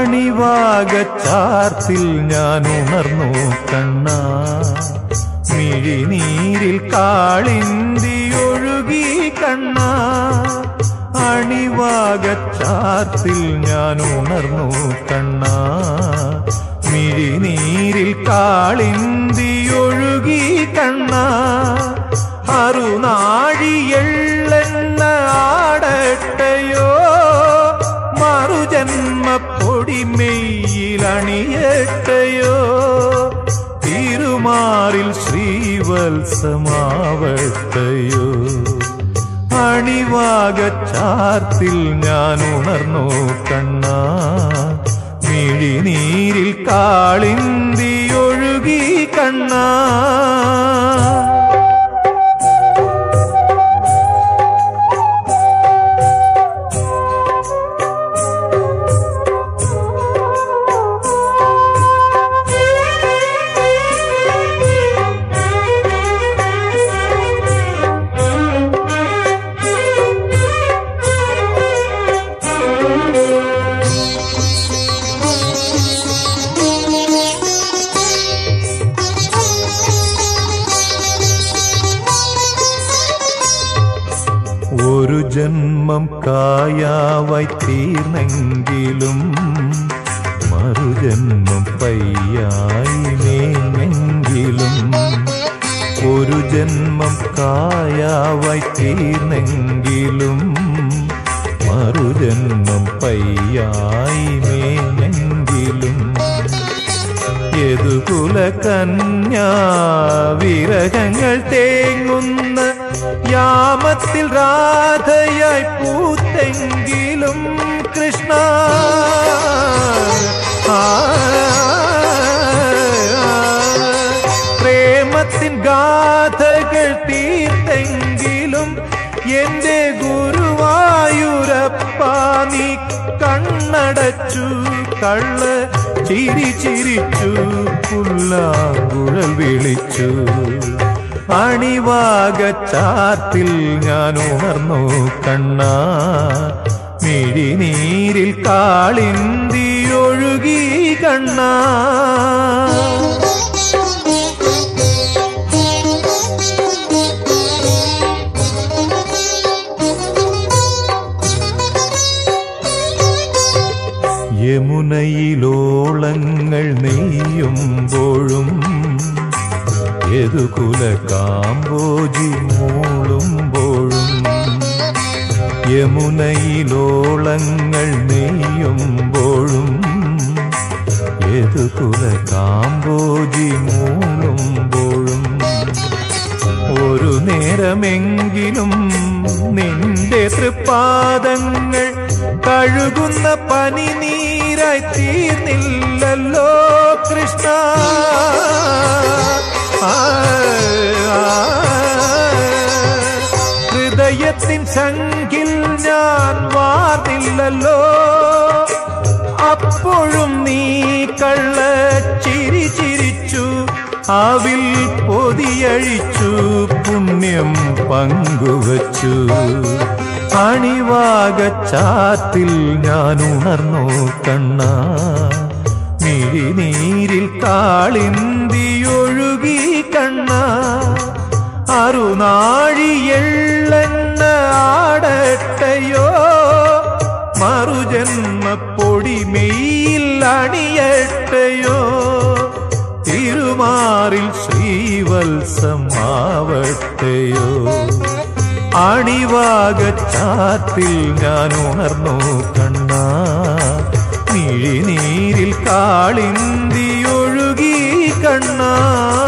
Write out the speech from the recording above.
അണിവാകച്ചാർത്തിൽ ഞാൻ ഉണർന്നു കണ്ണ മിഴിനീരിൽ കാളിന്തി ഒഴുകി കണ്ണ അണിവാകച്ചാർത്തിൽ ഞാൻ ഉണർന്നു കണ്ണ മിഴിനീരിൽ കാളിന്തി ഒഴുകി കണ്ണ അറുനാഴിയെള്ളെണ്ണ ആടട്ടയോ മറുജന്മപ്പൊടിമെയ്യിലണിയട്ടയോ തിരുമാറിൽ ശ്രീവത്സമാവട്ടയോ അണിവാകച്ചാർത്തിൽ ഞാൻ ഉണർന്നു കണ്ണ മിഴിനീരിൽ കാളിന്തി ഒഴുകി കണ്ണ ഒരു ജന്മം കായാവായി തീർന്നെങ്കിലും മറുജന്മം പയ്യായി മേഞ്ഞെങ്കിലും ഒരു ജന്മം കായാവായി തീർന്നെങ്കിലും മറുജന്മം പയ്യായി മേഞ്ഞെങ്കിലും യദുകുല കന്യാ വിരഹങ്ങൾ തേങ്ങുന്ന യാമത്തിൽ രാധയായി പൂത്തെങ്കിലും കൃഷ്ണ ആ, പ്രേമത്തിൻ ഗാഥകൾ തീർത്തെങ്കിലും എന്റെ ഗുരുവായൂരപ്പ നീ കണ്ണടച്ചു കള്ള ചിരി ചിരിച്ചു പുല്ലാങ്കുഴൽ വിളിച്ചു അണിവാകച്ചാത്തിൽ ഞാൻ ഉണർന്നു കണ്ണ മിഴിനീരിൽ കാളിന്തി ഒഴുകി കണ്ണ യമുനയിലോളങ്ങൾ നെയ്യുമ്പോഴും യദുകുല കാമ്പോജി മൂളുമ്പോഴും യമുനയിലോളങ്ങൾ നെയ്യുമ്പോഴും യദുകുല കാമ്പോജി മൂളുമ്പോഴും ഒരു നേരമെങ്കിലും നിന്റെ തൃപ്പാദങ്ങൾ കഴുകുന്ന പനിനീരായി തീർന്നില്ലല്ലോ കൃഷ്ണ ആ, ആ, ഹൃദയത്തിൻ സംഖിൽ ഞാൻ വാർന്നില്ലല്ലോ അപ്പോഴും നീ കള്ള ചിരി ചിരിച്ചു അവിൽ പൊതിയഴിച്ചു പുണ്യം പങ്കുവച്ചു അണിവാകച്ചാത്തിൽ ഞാൻ ഉണർന്നു കണ്ണ മിഴിനീരിൽ കാളിന്തി ഒഴുകി കണ്ണ അറുനാഴിയെള്ളെണ്ണ ആടട്ടയോ മറുജന്മപ്പൊടിമെയിൽ അണിയട്ടയോ തിരുമാറിൽ ശ്രീവത്സമാവട്ടയോ അണിവാകച്ചാത്തിൽ ഞാൻ ഉണർന്നു കണ്ണ മിഴിനീരിൽ കാളിന്തി ഒഴുകി കണ്ണ